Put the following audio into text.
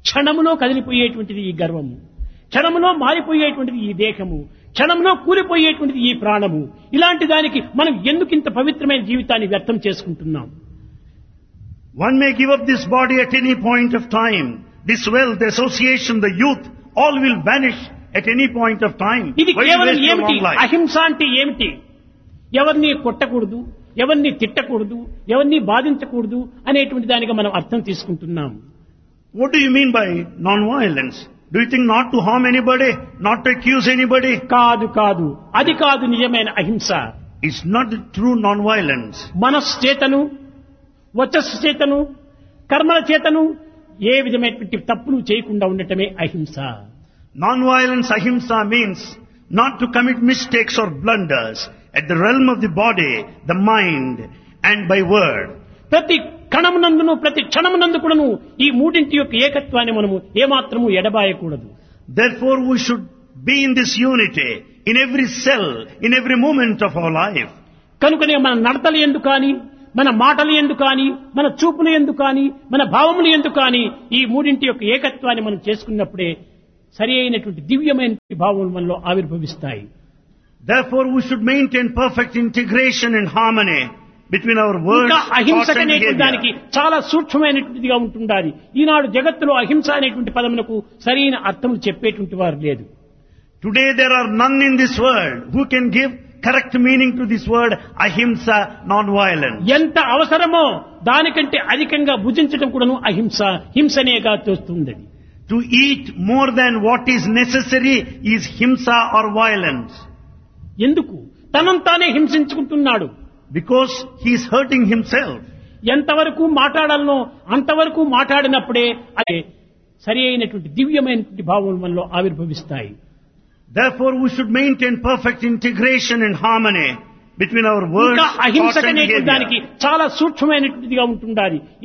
క్షణములో కదిలిపోయేటువంటిది ఈ గర్వము క్షణములో మారిపోయేటువంటిది ఈ దేహము క్షణంలో కూలిపోయేటువంటిది ఈ ప్రాణము ఇలాంటి దానికి మనం ఎందుకింత పవిత్రమైన జీవితాన్ని వ్యర్థం చేసుకుంటున్నాం One may give up this body at any point of time. This wealth, the association, the youth, all will vanish at any point of time. ఇది Why కేవలం waste your ఏమిటి long life? అహింస అంటే ఏమిటి ఎవరిని కొట్టకూడదు ఎవరిని తిట్టకూడదు ఎవరిని బాధించకూడదు అనేటువంటి దానిగా మనం అర్థం తీసుకుంటున్నాం What do you mean by non-violence? Do you think not to harm anybody, not to accuse anybody? కాదు కాదు అది కాదు నిజమైన అహింస It's not the true non-violence. మనస్సు చేతను వచస్సు చేతను కర్మల చేతను ఏ విధమైనటువంటి తప్పులు చేయకుండా ఉండటమే అహింస Non-violence ahimsa means not to commit mistakes or blunders at the realm of the body, the mind, and by word. ప్రతి కణమునందును ప్రతి క్షణమునందు కూడాను ఈ మూడింటి యొక్క ఏకత్వాన్ని మనము ఏమాత్రము ఎడబాయకూడదు Therefore we should be in this unity in every cell, in every moment of our life. కనుకనే మన నడతలు ఎందు కానీ మన మాటలు ఎందు కానీ మన చూపులు ఎందు కానీ మన భావములు ఎందు కానీ ఈ మూడింటి యొక్క ఏకత్వాన్ని మనం చేసుకున్నప్పుడే సరి అయినటువంటి దివ్యమైన భావములు మనలో ఆవిర్భవిస్తాయి Therefore we should maintain perfect integration and harmony between our words, ఇంకా అహింస thoughts and అనేటువంటి దానికి behavior. చాలా సూక్ష్మమైనటువంటిదిగా ఉంటుండాలి ఈనాడు జగత్తులో అహింస అనేటువంటి పదమునకు సరైన అర్థం చెప్పేటువంటి వారు లేదు Today there are none in this world who can give correct meaning to this word ahimsa, non-violence. ఎంత అవసరమో దానికంటే అధికంగా భుజించడం కూడాను అహింస హింసనేగా తోస్తుంది To eat more than what is necessary is himsa or violence. ఎందుకు తనను తానే హింసించుకుంటున్నాడు Because he is hurting himself. ఎంతవరకు మాట్లాడాలనో అంతవరకు మాట్లాడినప్పుడే అదే సరి అయినటువంటి దివ్యమైనటువంటి భావములు మనలో ఆవిర్భవిస్తాయి Therefore we should maintain perfect integration and harmony between our words, ఇంకా అహింస thoughts and అనేటువంటి behavior. దానికి చాలా సూక్ష్మమైనటువంటిదిగా ఉంటుండాలి